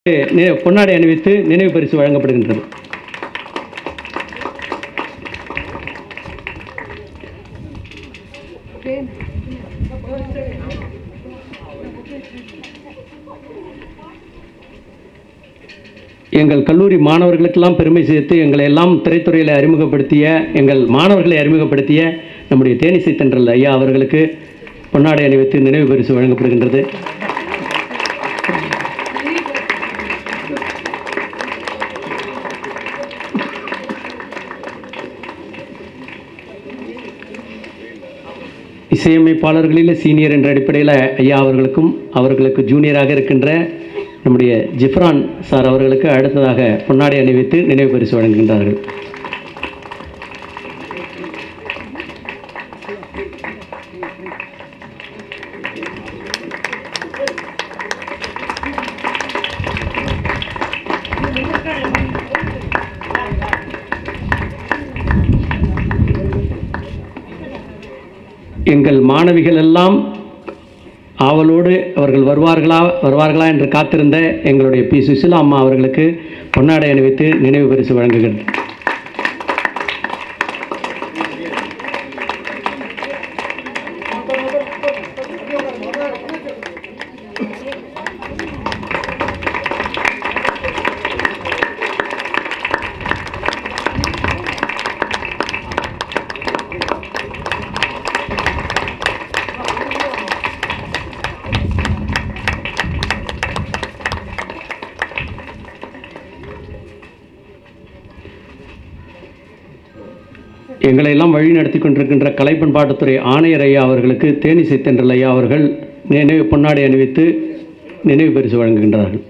நி- பொன்னாடை அணிவித்து நினைவு பரிசு வழங்கப்படுகின்றது எங்கள் கல்லூரி மாணவர்களுக்கெல்லாம் பெருமை சேர்த்து எங்களை எல்லாம் திரைத்துறையில் அறிமுகப்படுத்திய எங்கள் மாணவர்களை அறிமுகப்படுத்திய நம்முடைய தேனிசை தென்றல் ஐயா அவர்களுக்கு பொன்னாடை அணிவித்து நினைவு பரிசு வழங்கப்படுகின்றது இசையமைப்பாளர்களில் சீனியர் என்ற அடிப்படையில் ஐயா அவர்களுக்கும் அவர்களுக்கு ஜூனியராக இருக்கின்ற நம்முடைய ஜிப்ரான் சார் அவர்களுக்கு அடுத்ததாக பொன்னாடை அணிவித்து நினைவு பரிசு வழங்குகின்றார்கள் எங்கள் மாணவிகள் எல்லாம் ஆவலோடு அவர்கள் வருவார்களா வருவார்களா என்று காத்திருந்த எங்களுடைய பி சுசிலா அம்மா அவர்களுக்கு பொன்னாடை அணிவித்து நினைவு பரிசு வழங்குகிறது எங்களை எல்லாம் வழி நடத்தி கொண்டிருக்கின்ற கலை பண்பாட்டுத்துறை ஆணையர் ஐயா அவர்களுக்கு தேனிசை தென்றல் ஐயா அவர்கள் நினைவு பொன்னாடை அணிவித்து நினைவு பரிசு வழங்குகின்றார்கள்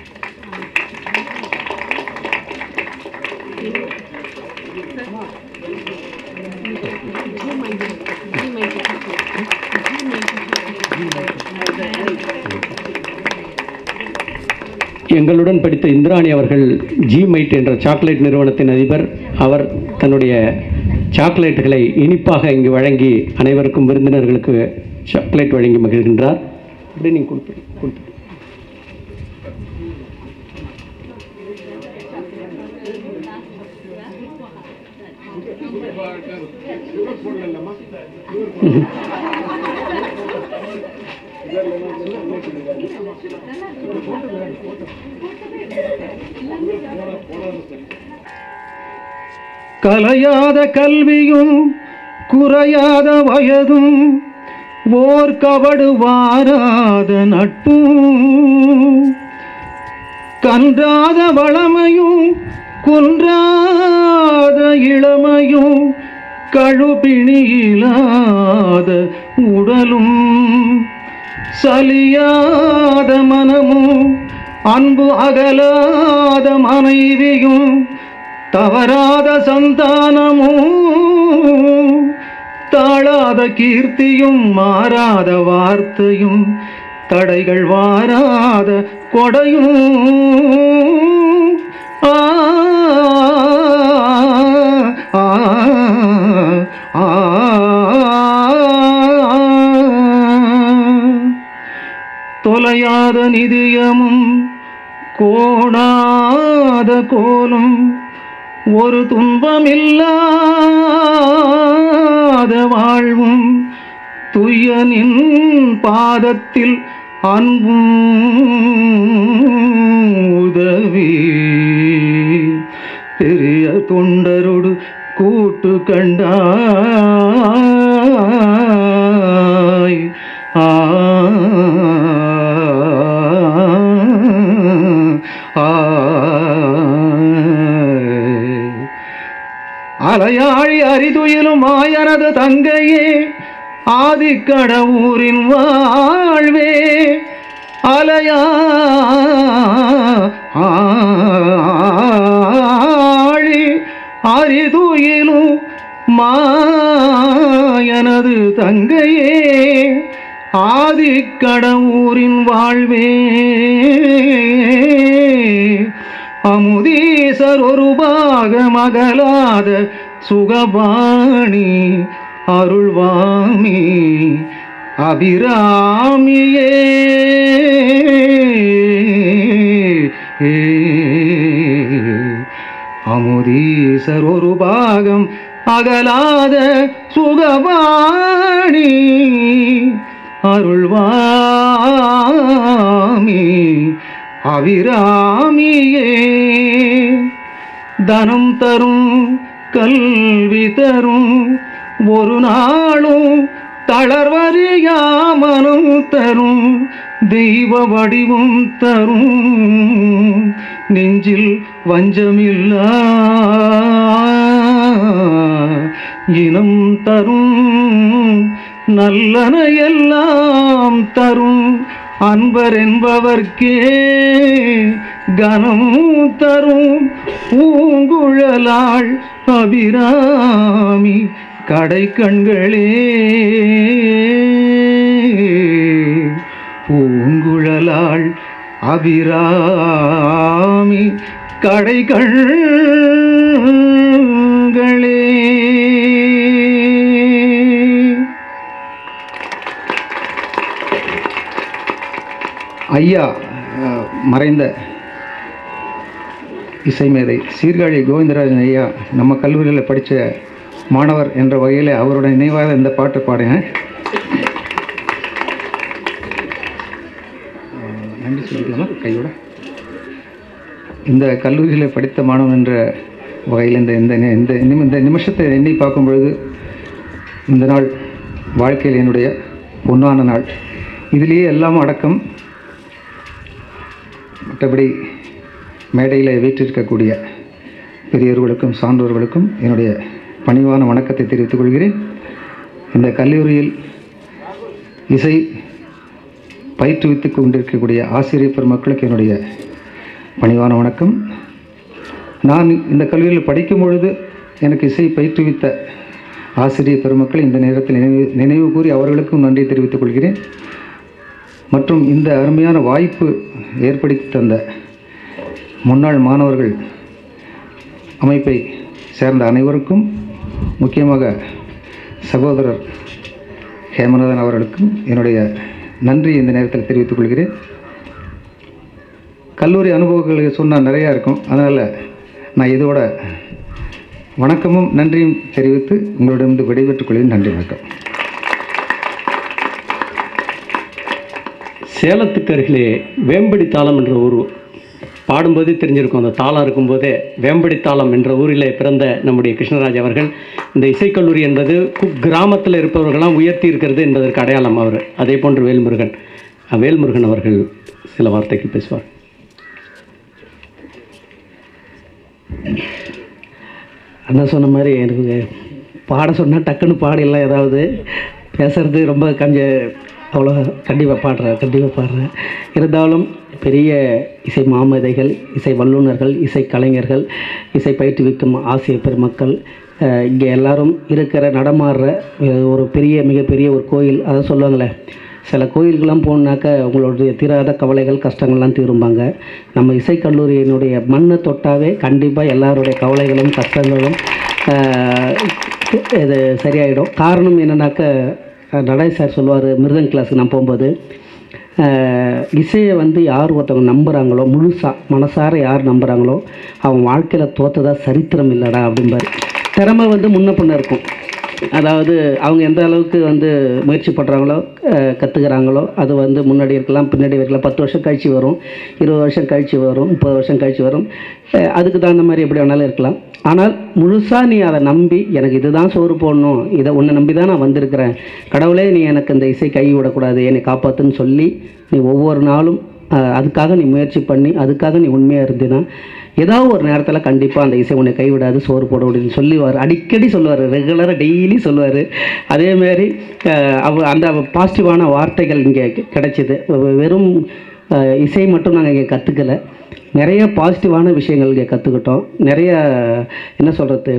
எங்களுடன் படித்த இந்திராணி அவர்கள் ஜி மைட் என்ற சாக்லேட் நிறுவனத்தின் அதிபர் அவர் தன்னுடைய சாக்லேட்டுகளை இனிப்பாக இங்கு வழங்கி அனைவருக்கும் விருந்தினர்களுக்கு சாக்லேட் வழங்கி மகிழ்கின்றார் அப்படியே நீங்கள் கொடுத்து கொடுத்து கலையாத கல்வியும் குறையாத வயதும் ஓர் கவடு வாராத நட்பும் கன்றாத வளமையும் குன்றாத இளமையும் கழுபிணியிலாத உடலும் சலியாத மனமும் அன்பு அகலாத மனைவியும் தவறாத சந்தானமும் தாழாத கீர்த்தியும் மாறாத வார்த்தையும் தடைகள் வாராத கொடையும் ஆ ஆ, ஆ, தொலையாத நிதியமும் கோணாத கோலும் ஒரு துன்பமில்லாத வாழ்வும் துய்யனின் பாதத்தில் அன்பும் உதவி பெரிய தொண்டரோடு கூட்டு கண்டாய் ஆ ஆ அலையாழி அரிதுயிலும் ஆயனது தங்கையே ஆதிக்கடவுரின் வாழ்வே அலையா ஆழி அரிதுயிலும் மாயனது தங்கையே ஆதிக்கடவுரின் வாழ்வே அமுதீசர் ஒரு பாகமகலாத சுகபாணி அருள்வாமி அபிராமியே ஏ அமுதீசர் ஒரு பாகம் அகலாத சுகபாணி அருள்வாமி அவிராமியே தனம் தரும் கல்வி தரும் ஒரு நாளும் தளர்வறியாமனும் தரும் தெய்வ வடிவும் தரும் நெஞ்சில் வஞ்சமில்லா இனம் தரும் நல்லன எல்லாம் தரும் அன்பர் என்பவர்க்கே கனம் தரும் பூங்குழலாள் அபிராமி கடை கண்களே பூங்குழலாள் அபிராமி கடை கண்களே ஐயா அஹ், மறைந்த இசைமேதை சீர்காழி கோவிந்தராஜன் ஐயா நம்ம கல்லூரியில் படித்த மாணவர் என்ற வகையில் அவரோட நினைவாக இந்த பாட்டு பாடுங்க அஹ், நன்றி சொல்லிக்கலாமா கையோட இந்த கல்லூரியில் படித்த மாணவன் என்ற வகையில் இந்த இந்த நி- இந்த நிமி- இந்த நிமிஷத்தை எண்ணி பார்க்கும் பொழுது இந்த நாள் வாழ்க்கையில் என்னுடைய பொன்னான நாள் இதிலேயே எல்லாம் அடக்கம் மற்றபடி மேடையில் வீற்றிருக்கக்கூடிய பெரியவர்களுக்கும் சான்றோர்களுக்கும் என்னுடைய பணிவான வணக்கத்தை தெரிவித்துக் கொள்கிறேன் இந்த கல்லூரியில் இசை பயிற்றுவித்துக் கொண்டிருக்கக்கூடிய ஆசிரியர் பெருமக்களுக்கு என்னுடைய பணிவான வணக்கம் நான் இந்த கல்லூரியில் படிக்கும் பொழுது எனக்கு இசை பயிற்றுவித்த ஆசிரியர் பெருமக்கள் இந்த நேரத்தில் நினைவு நினைவு கூறி அவர்களுக்கும் நன்றி தெரிவித்துக் கொள்கிறேன் மற்றும் இந்த அருமையான வாய்ப்பு ஏற்படுத்தி தந்த முன்னாள் மாணவர்கள் அமைப்பை சேர்ந்த அனைவருக்கும் முக்கியமாக சகோதரர் ஹேமநாதன் அவர்களுக்கும் என்னுடைய நன்றி இந்த நேரத்தில் தெரிவித்துக் கொள்கிறேன் கல்லூரி அனுபவங்களுக்கு சொன்னால் நிறையா இருக்கும் அதனால் நான் இதோட வணக்கமும் நன்றியும் தெரிவித்து உங்களிடமிருந்து விடைபெற்றுக் கொள்கிறேன் நன்றி வணக்கம் சேலத்துக்கு அருகிலே வேம்படி தாளம் என்ற ஊர் பாடும்போதே தெரிஞ்சிருக்கும் அந்த தாளம் இருக்கும்போதே வேம்படி தாளம் என்ற ஊரிலே பிறந்த நம்முடைய கிருஷ்ணராஜ் அவர்கள் இந்த இசைக்கல்லூரி என்பது குக்கிராமத்தில் இருப்பவர்களாம் உயர்த்தி இருக்கிறது என்பதற்கு அடையாளம் அவர் அதே போன்று வேல்முருகன் அஹ், வேல்முருகன் அவர்கள் சில வார்த்தைகள் பேசுவார் அண்ணா சொன்ன மாதிரி எனக்கு பாட சொன்னால் டக்குன்னு பாடிடலாம் ஏதாவது பேசுறது ரொம்ப கொஞ்சம் அவ்வளோ கண்டிப்பாக பாடுறேன் கண்டிப்பாக பாடுறேன் இருந்தாலும் பெரிய இசை மாமேதைகள் இசை வல்லுநர்கள் இசை கலைஞர்கள் இசை பயிற்றுவிக்கும் ஆசிரியர் பெருமக்கள் அஹ், இங்கே எல்லாரும் இருக்கிற நடமாடுற அஹ், ஒரு பெரிய மிகப்பெரிய ஒரு கோயில் அதை சொல்லுவாங்களே சில கோயிலுக்கெல்லாம் போனாக்க உங்களுடைய தீராத கவலைகள் கஷ்டங்கள்லாம் தீரும்பாங்க நம்ம இசைக்கல்லூரியினுடைய மண்ணை தொட்டாவே கண்டிப்பாக எல்லாருடைய கவலைகளும் கஷ்டங்களும் ஆஹ், இது சரியாயிடும் காரணம் என்னன்னாக்க அஹ், நடராஜ் சார் சொல்லுவார் மிருதன் கிளாஸுக்கு நான் போகும்போது ஆஹ், இசையை வந்து யார் ஒருத்தவங்க நம்புகிறாங்களோ முழுசாக மனசார யார் நம்புகிறாங்களோ அவன் வாழ்க்கையில் தோத்ததா சரித்திரம் இல்லைடா அப்படிம்பாரு திறமை வந்து முன்ன பின்ன இருக்கும் அதாவது அவங்க எந்த அளவுக்கு வந்து முயற்சி பண்ணுறாங்களோ கற்றுக்கிறாங்களோ அது வந்து முன்னாடி இருக்கலாம் பின்னாடி இருக்கலாம் பத்து வருஷம் கழிச்சு வரும் இருபது வருஷம் கழிச்சு வரும் முப்பது வருஷம் கழிச்சு வரும் அஹ் அதுக்கு தகுந்த மாதிரி எப்படி வேணாலும் இருக்கலாம் ஆனால் முழுசாக நீ அதை நம்பி எனக்கு இதுதான் சோறு போடணும் இதை உன்னை நம்பி தான் நான் வந்திருக்கிறேன் கடவுளே நீ எனக்கு இந்த இசை கை விடக்கூடாது என்னை காப்பாற்றுன்னு சொல்லி நீ ஒவ்வொரு நாளும் அஹ் அதுக்காக நீ முயற்சி பண்ணி அதுக்காக நீ உண்மையாக இருந்தினா ஏதாவது ஒரு நேரத்தில் கண்டிப்பாக அந்த இசை உன்னை கைவிடாது சோறு போட அப்படின்னு சொல்லுவார் அடிக்கடி சொல்லுவார் ரெகுலராக டெய்லி சொல்லுவார் அதேமாரி அவ அந்த பாசிட்டிவான வார்த்தைகள் இங்கே கிடைச்சிது வெ- வெறும் அஹ், இசை மட்டும் நாங்கள் இங்கே கற்றுக்கல நிறைய பாசிட்டிவான விஷயங்கள் இங்கே கற்றுக்கிட்டோம் நிறைய என்ன சொல்கிறது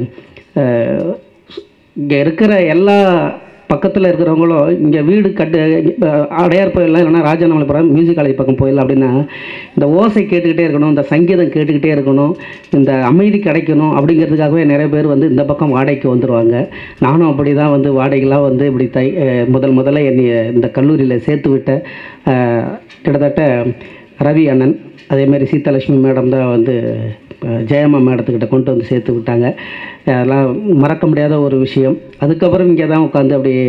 இங்கே இருக்கிற எல்லா பக்கத்தில் இருக்கிறவங்களும் இங்கே வீடு கட்டு அஹ் அடையார் போயிடலாம் இல்லைன்னா ராஜாநாமலைபுரம் மியூசிக் காலேஜ் பக்கம் போயிடலாம் அப்படின்னா இந்த ஓசை கேட்டுக்கிட்டே இருக்கணும் இந்த சங்கீதம் கேட்டுக்கிட்டே இருக்கணும் இந்த அமைதி கிடைக்கணும் அப்படிங்கிறதுக்காகவே நிறைய பேர் வந்து இந்த பக்கம் வாடகைக்கு வந்துடுவாங்க நானும் அப்படி தான் வந்து வாடகைலாம் வந்து இப்படி தை அஹ் முதல் முதல்ல என்னை இந்த கல்லூரியில் சேர்த்து விட்ட அஹ் கிட்டத்தட்ட ரவி அண்ணன் அதேமாதிரி சீதாலட்சுமி மேடம் தான் வந்து அஹ், ஜெயம்மா மேடத்துக்கிட்ட கொண்டு வந்து சேர்த்து விட்டாங்க அதெல்லாம் மறக்க முடியாத ஒரு விஷயம் அதுக்கப்புறம் இங்கே தான் உட்காந்து அப்படியே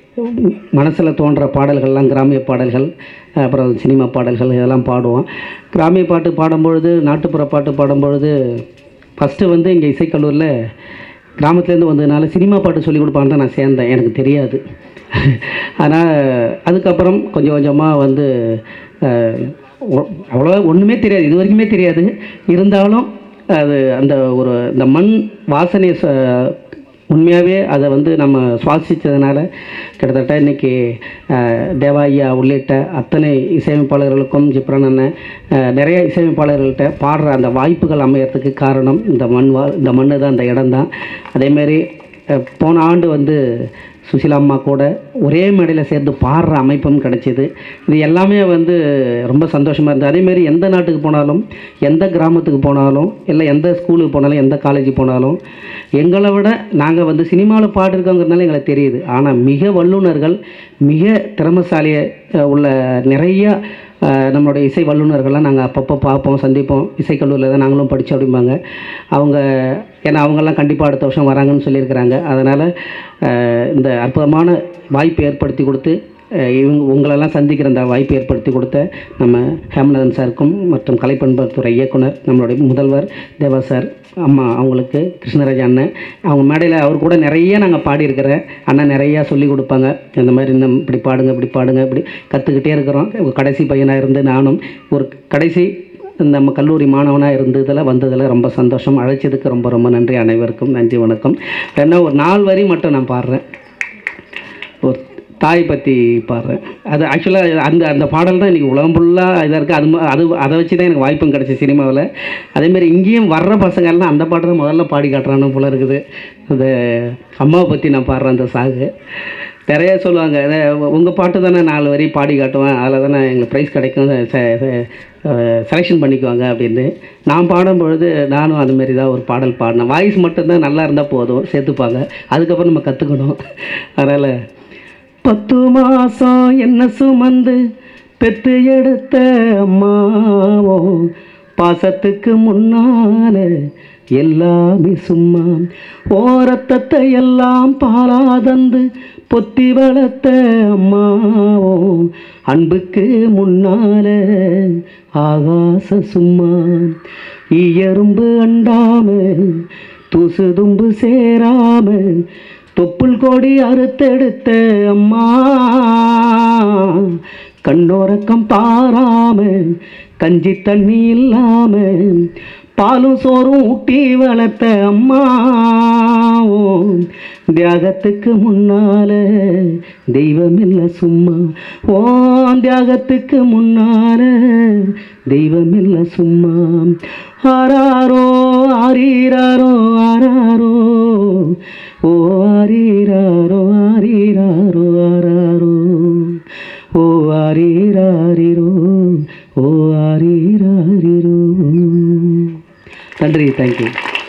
மனசில் தோன்ற பாடல்கள்லாம் கிராமிய பாடல்கள் அப்புறம் சினிமா பாடல்கள் இதெல்லாம் பாடுவோம் கிராமிய பாட்டு பாடும்பொழுது நாட்டுப்புற பாட்டு பாடும்பொழுது ஃபஸ்ட்டு வந்து இங்கே இசைக்கல்லூரில் கிராமத்துலேருந்து வந்ததுனால சினிமா பாட்டு சொல்லி கொடுப்பான்னு தான் நான் சேர்ந்தேன் எனக்கு தெரியாது ஆனால் அதுக்கப்புறம் கொஞ்சம் கொஞ்சமாக வந்து அஹ், ஒ- அவ்வளோ ஒன்றுமே தெரியாது இது வரைக்குமே தெரியாது இருந்தாலும் அது அந்த ஒரு இந்த மண் வாசனை ச- உண்மையாகவே அதை வந்து நம்ம சுவாசித்ததுனால கிட்டத்தட்ட இன்றைக்கி தேவா ஐயா உள்ளிட்ட அத்தனை இசையமைப்பாளர்களுக்கும் ஜிப்ரன் அண்ணன் அஹ், நிறைய இசையமைப்பாளர்கள்ட்ட பாடுற அந்த வாய்ப்புகள் அமையறதுக்கு காரணம் இந்த மண் வா இந்த மண்ணு தான் இந்த இடம் தான் அதேமாரி அஹ், போன ஆண்டு வந்து சுசிலா அம்மா கூட ஒரே மேடையில் சேர்ந்து பாடுற அமைப்பும் கிடைச்சிது இது எல்லாமே வந்து ரொம்ப சந்தோஷமாக இருந்தது அதேமாரி எந்த நாட்டுக்கு போனாலும் எந்த கிராமத்துக்கு போனாலும் இல்லை எந்த ஸ்கூலுக்கு போனாலும் எந்த காலேஜுக்கு போனாலும் எங்களை விட நாங்கள் வந்து சினிமாவில் பாடிருக்கோங்கிறதுனால எங்களுக்கு தெரியுது ஆனால் மிக வல்லுநர்கள் மிக திறமசாலிய அஹ், உள்ள நிறைய அஹ், நம்மளுடைய இசை வல்லுநர்கள்லாம் நாங்கள் அப்பப்போ பார்ப்போம் சந்திப்போம் இசைக்கல்லூரியில் தான் நாங்களும் படித்தோம் அப்படிம்பாங்க அவங்க ஏன்னா அவங்கெல்லாம் கண்டிப்பாக அடுத்த வருஷம் வராங்கன்னு சொல்லியிருக்கிறாங்க அதனால் இந்த அற்புதமான வாய்ப்பு ஏற்படுத்தி கொடுத்து அஹ், இவங்க உங்களெல்லாம் சந்திக்கிற அந்த வாய்ப்பு ஏற்படுத்தி கொடுத்த நம்ம ஹேமநாதன் சாருக்கும் மற்றும் கலைப்பண்பத்துறை இயக்குனர் நம்மளுடைய முதல்வர் தேவா சார் அம்மா அவங்களுக்கு கிருஷ்ணராஜ் அண்ணன் அவங்க மேடையில் அவர் கூட நிறைய நாங்கள் பாடியிருக்கிறேன் அண்ணன் நிறையா சொல்லி கொடுப்பாங்க இந்த மாதிரி இன்னும் இப்படி பாடுங்க இப்படி பாடுங்க இப்படி கற்றுக்கிட்டே இருக்கிறோம் ஒரு கடைசி பையனாக இருந்து நானும் ஒரு கடைசி நம்ம கல்லூரி மாணவனாக இருந்ததில் வந்ததில் ரொம்ப சந்தோஷம் அழைச்சதுக்கு ரொம்ப ரொம்ப நன்றி அனைவருக்கும் நன்றி வணக்கம் ஏன்னா ஒரு நாலு வரி மட்டும் நான் பாடுறேன் ஒரு தாய் பற்றி பாடுறேன் அது ஆக்சுவலாக அந்த அந்த பாடல் தான் இன்றைக்கி உலகம் ஃபுல்லாக இதாக இருக்குது அது ம- அது அதை வச்சு தான் எனக்கு வாய்ப்பும் கிடச்சி சினிமாவில் அதேமாரி இங்கேயும் வர்ற பசங்க எல்லாம் அந்த பாட்டு தான் முதல்ல பாடி காட்டுறானு போல இருக்குது அந்த அம்மாவை பற்றி நான் பாடுறேன் அந்த சாகு நிறைய சொல்லுவாங்க உங்கள் பாட்டு தானே நாலு வரி பாடி காட்டுவேன் அதில் தானே எங்களுக்கு ப்ரைஸ் கிடைக்கும் செலெக்ஷன் பண்ணிக்குவாங்க அப்படின்னு நான் பாடும்பொழுது நானும் அது மாதிரி தான் ஒரு பாடல் பாடினேன் வாய்ஸ் மட்டும்தான் நல்லா இருந்தால் போதும் சேர்த்துப்பாங்க அதுக்கப்புறம் நம்ம கற்றுக்கணும் அதனால் பத்து மாதம் என்ன சுமந்து பெத்து எடுத்த அம்மாவோ பாசத்துக்கு முன்னால எல்லாமே சும்மா ஓரத்தத்தை எல்லாம் பாலாதந்து பொத்தி வளர்த்த அம்மாவோ அன்புக்கு முன்னால ஆகாச சும்மா ஈயரும்பு அண்டாம தூசு தும்பு சேராம தொப்புள் கொடி அறுத்தெடுத்த அம்மா கண்ணோரக்கம் பாராம கஞ்சி தண்ணி இல்லாம பாலும் சோறும் ஊட்டி வளர்த்த அம்மா தியாகத்துக்கு முன்னால தெய்வம் இல்லை சும்மா ஓ தியாகத்துக்கு முன்னால தெய்வம் இல்லை சும்மா ஆராரோ ஆரீராரோ ஆராரோ ஓ ஆரீராரோ ஆரீராரோ ஆராரோ ஓ ஆரீராரிரோ ஓ ஆரீராரிரோ நன்றி தேங்க்யூ